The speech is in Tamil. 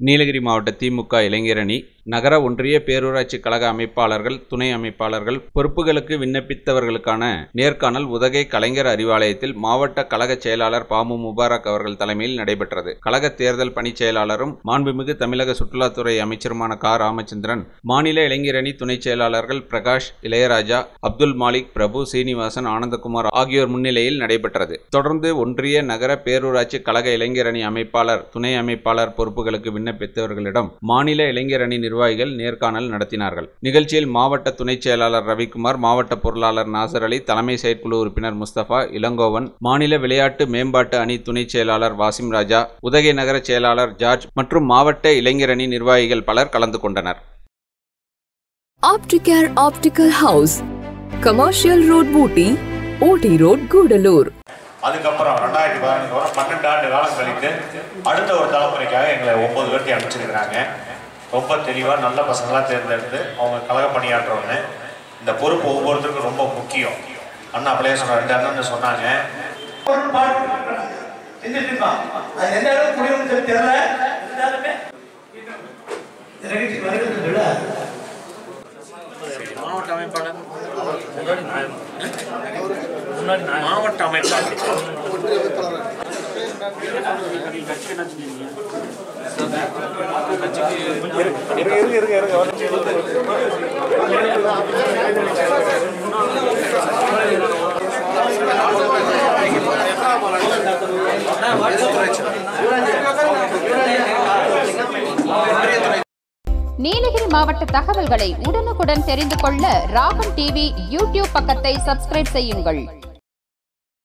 நீலகிரி மாவட்ட திமுக இளைஞரணி நகர ஒன்றிய பேரூராட்சி கழக அமைப்பாளர்கள் துணை அமைப்பாளர்கள் பொறுப்புகளுக்கு விண்ணப்பித்தவர்களுக்கான நேர்காணல் உதகை கலைஞர் அறிவாலயத்தில் மாவட்ட கழக செயலாளர் பாமு முபாரக் அவர்கள் தலைமையில் நடைபெற்றது கழக தேர்தல் பணிச் செயலாளரும் மாண்புமிகு தமிழக சுற்றுலாத்துறை அமைச்சருமான கா ராமச்சந்திரன் மாநில இளைஞரணி துணை செயலாளர்கள் பிரகாஷ் இளையராஜா அப்துல் மாலிக் பிரபு சீனிவாசன் ஆனந்தகுமார் ஆகியோர் முன்னிலையில் நடைபெற்றது தொடர்ந்து ஒன்றிய நகர பேரூராட்சி கழக இளைஞரணி அமைப்பாளர் துணை அமைப்பாளர் பொறுப்புகளுக்கு விண்ணப்பித்தவர்களிடம் மாநில இளைஞரணி நிர்வாகிகள் நேர்காணல் நடத்தினார்கள் நிகழ்ச்சியில் மாவட்ட துணைச் செயலாளர் ரவிக்குமார் மாவட்ட பொருளாளர் நாசர் அலி தலைமை செயற்குழு உறுப்பினர் முஸ்தபா இளங்கோவன் மாநில விளையாட்டு மேம்பாட்டு அணி துணைச் செயலாளர் வாசிம் ராஜா உதகை நகர செயலாளர் ஜார்ஜ் மற்றும் மாவட்ட இளைஞரணி நிர்வாகிகள் பலர் கலந்து கொண்டனர் Opticare Optical House, Commercial Road Booty, OT Road, Gudalur. அதுக்கப்புறம் ரெண்டாயிரத்தி பதினஞ்சு வரை பன்னெண்டு ஆண்டு காலம் கழித்து அடுத்த ஒரு தலைமுறைக்காக எங்களை ஒன்பது பேர்த்தி அனுப்பிச்சிருக்கிறாங்க ரொம்ப தெளிவாக நல்ல பசங்களாக தேர்ந்தெடுத்து அவங்க கழக பணியாற்றுறவங்க இந்த பொறுப்பு ஒவ்வொருத்தருக்கும் ரொம்ப முக்கியம் அண்ணா அப்படியே சொன்ன ரெண்டு அண்ணன் சொன்னாங்க ஒரு பாட்டு செஞ்சுட்டு இருக்கான் அது எந்த அளவுக்கு முடியும்னு சொல்லி தெரியல இருந்தாலுமே இந்த நிகழ்ச்சி வருகிறது விட மாவட்ட அமைப்பாளர் மாவட்ட அமைப்பாளர் நீலகிரி மாவட்ட தகவல்களை உடனுக்குடன் தெரிந்து கொள்ள ராகம் டிவி யூடியூப் பக்கத்தை சப்ஸ்கிரைப் செய்யுங்கள்